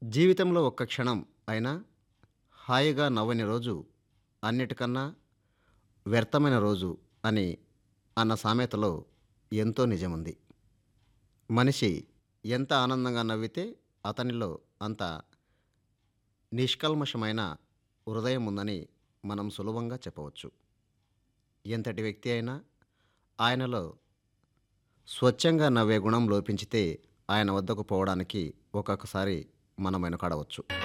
జీవితంలో ఒక్క క్షణం అయినా హాయిగా నవ్వని రోజు అన్నిటికన్నా వ్యర్థమైన రోజు అని అన్న సామెతలో ఎంతో నిజముంది మనిషి ఎంత ఆనందంగా నవ్వితే అతనిలో అంత నిష్కల్మషమైన హృదయం ఉందని మనం సులభంగా చెప్పవచ్చు ఎంతటి వ్యక్తి అయినా ఆయనలో స్వచ్ఛంగా నవ్వే గుణం లోపించితే ఆయన వద్దకు పోవడానికి ఒక్కొక్కసారి మనం వెనుకాడవచ్చు